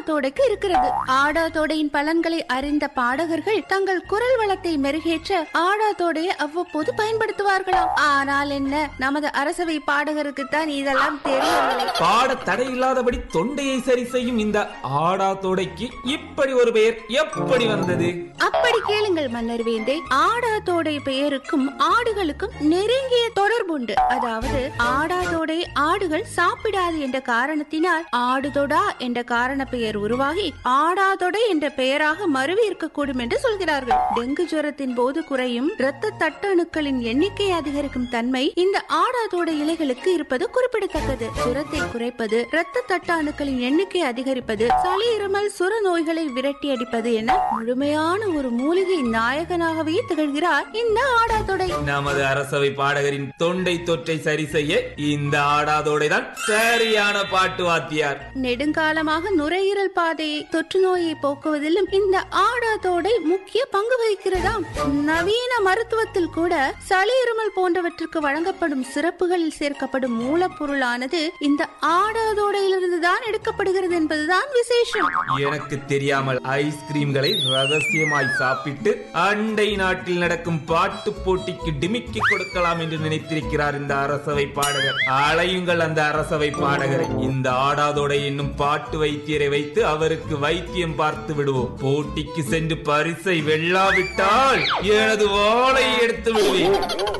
ஆடாதோடைக்கு இருக்கிறது ஆடாதோடையின் பலன்களை அறிந்த பாடகர்கள் தங்கள் குரல் வளத்தை மெருகேற்ற ஆடாதோடையை அவ்வப்போது பயன்படுத்துவார்களாம் ஆனால் என்ன நமது அரசவை பாடகருக்கு தான் இதெல்லாம் தெரியவில்லை பாட தடையில்லாதபடி தொண்டையை சரி செய்யும் இந்த ஆடா தோடைக்கு இப்படி ஒரு பெயர் எப்படி வந்தது அப்படி கேளுங்கள் மன்னர் வேந்தே ஆடாதோடை பெயருக்கும் ஆடுகளுக்கும் நெருங்கிய தொடர்புண்டு அதாவது ஆடாதோடை ஆடுகள் சாப்பிடாது என்ற காரணத்தினால் ஆடுதொடா என்ற காரண பெயர் உருவாகி ஆடாதொடை என்ற பெயராக மருவி இருக்கக்கூடும் என்று சொல்கிறார்கள் டெங்கு ஜுரத்தின் போது குறையும் இரத்த தட்டணுக்களின் எண்ணிக்கை அதிகரிக்கும் தன்மை இந்த ஆடாதோடை இலைகளுக்கு இருப்பது குறிப்பிடத்தக்கது ஜுரத்தை குறைப்பது இரத்த தட்டாணுக்களின் எண்ணிக்கை அதிகரிப்பது சளி இருமல் சுர நோய்களை விரட்டி அடிப்பது என முழுமையான ஒரு மூலிகை நாயகனாகவே திகழ்கிறார் இந்த ஆடாதொடை நமது அரசவை பாடகரின் தொண்டை தொற்றை சரி செய்ய இந்த ஆடாதோடை தான் சரியான பாட்டு வாத்தியார் நெடுங்காலமாக நுரையீரல் பாதையை தொற்று நோயை போக்குவதிலும் இந்த ஆடாதோடை முக்கிய பங்கு வகிக்கிறதாம் நவீன மருத்துவத்தில் கூட சளி இருமல் போன்றவற்றுக்கு வழங்கப்படும் சிறப்புகளில் சேர்க்கப்படும் மூலப்பொருளானது இந்த ஆடாதோடையிலிருந்து தான் எடுக்கப்படுகிறது என்பதுதான் விசேஷம் எனக்கு தெரியாமல் ஐஸ்கிரீம்களை ரகசியமாய் சாப்பிட்டு அண்டை நாட்டில் நடக்கும் பாட்டு போட்டிக்கு டிமிக்கி கொடுக்கலாம் என்று நினைத்திருக்கிறார் இந்த அரசவை பாடகர் அலையுங்கள் அந்த அரசவை பாடகரை இந்த ஆடாதோடை என்னும் பாட்டு வைத்தியரை வைத்து அவருக்கு வைத்தியம் பார்த்து விடுவோம் போட்டிக்கு சென்று பரிசை வெல்லாவிட்டால் எனது வாளை எடுத்து விடுவேன்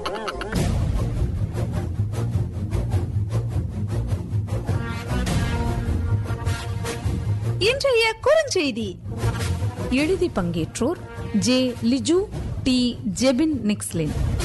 இன்றைய குறுஞ்செய்தி எழுதி பங்கேற்றோர் ஜே லிஜு டி ஜெபின் நிக்ஸ்லின்